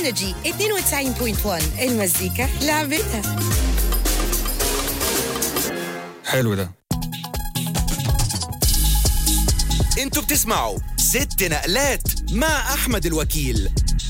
انرجي 92.1 المزيكا لعبتها حلو ده انتوا بتسمعوا ست نقلات مع احمد الوكيل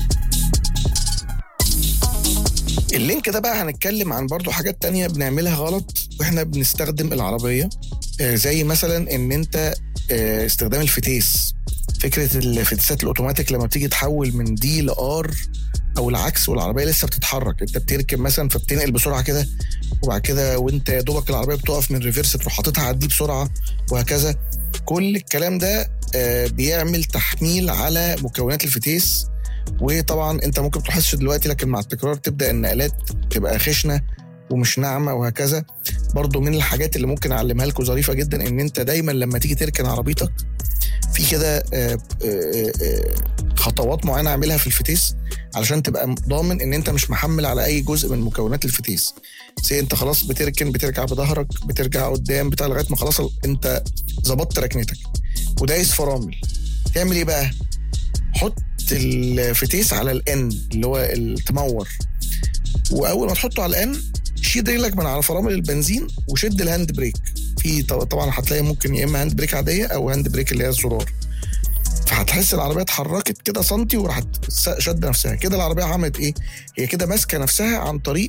اللينك ده بقى هنتكلم عن برضو حاجات تانية بنعملها غلط واحنا بنستخدم العربية آه، زي مثلا ان انت آه، استخدام الفتيس فكرة الفتيسات الاوتوماتيك لما بتيجي تحول من دي لار او العكس والعربية لسه بتتحرك انت بتركب مثلا فبتنقل بسرعة كده وبعد كده وانت يا دوبك العربية بتقف من ريفرس تروح حاططها على الدي بسرعة وهكذا كل الكلام ده آه، بيعمل تحميل على مكونات الفتيس وطبعا انت ممكن ما تلاحظش دلوقتي لكن مع التكرار تبدا النقلات تبقى خشنه ومش ناعمه وهكذا برضو من الحاجات اللي ممكن اعلمها لكم ظريفه جدا ان انت دايما لما تيجي تركن عربيتك في كده آه، آه، آه، خطوات معينه اعملها في الفتيس علشان تبقى ضامن ان انت مش محمل على اي جزء من مكونات الفتيس زي انت خلاص بتركن بترجع بظهرك بترجع قدام بتاع لغايه ما خلاص انت ظبطت ركنتك ودايس فرامل تعمل ايه بقى؟ حط الفتيس على الان اللي هو التمور واول ما تحطه على الان شيل رجلك من على فرامل البنزين وشد الهاند بريك في ط- طبعا هتلاقي ممكن يا اما هاند بريك عاديه او هاند بريك اللي هي الزرار فهتحس العربيه اتحركت كده سنتي وراحت س- شد نفسها كده العربيه عملت ايه هي كده ماسكه نفسها عن طريق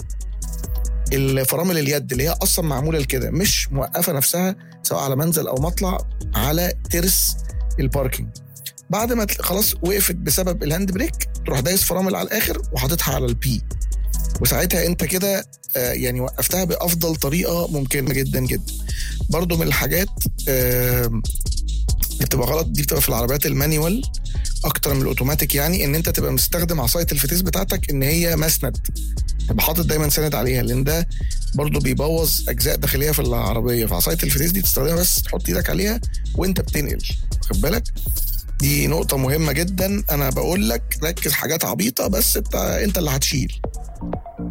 الفرامل اليد اللي هي اصلا معموله لكده مش موقفه نفسها سواء على منزل او مطلع على ترس الباركينج بعد ما تل- خلاص وقفت بسبب الهاند بريك تروح دايس فرامل على الاخر وحاططها على البي وساعتها انت كده آه، يعني وقفتها بافضل طريقه ممكنه جدا جدا برضو من الحاجات آه، اللي بتبقى غلط دي بتبقى في العربيات المانيوال اكتر من الاوتوماتيك يعني ان انت تبقى مستخدم عصايه الفتيس بتاعتك ان هي مسند تبقى حاطط دايما سند عليها لان ده برضو بيبوظ اجزاء داخليه في العربيه فعصايه الفتيس دي تستخدمها بس تحط ايدك عليها وانت بتنقل خد بالك دي نقطة مهمة جدا أنا بقول لك ركز حاجات عبيطة بس انت انت اللي هتشيل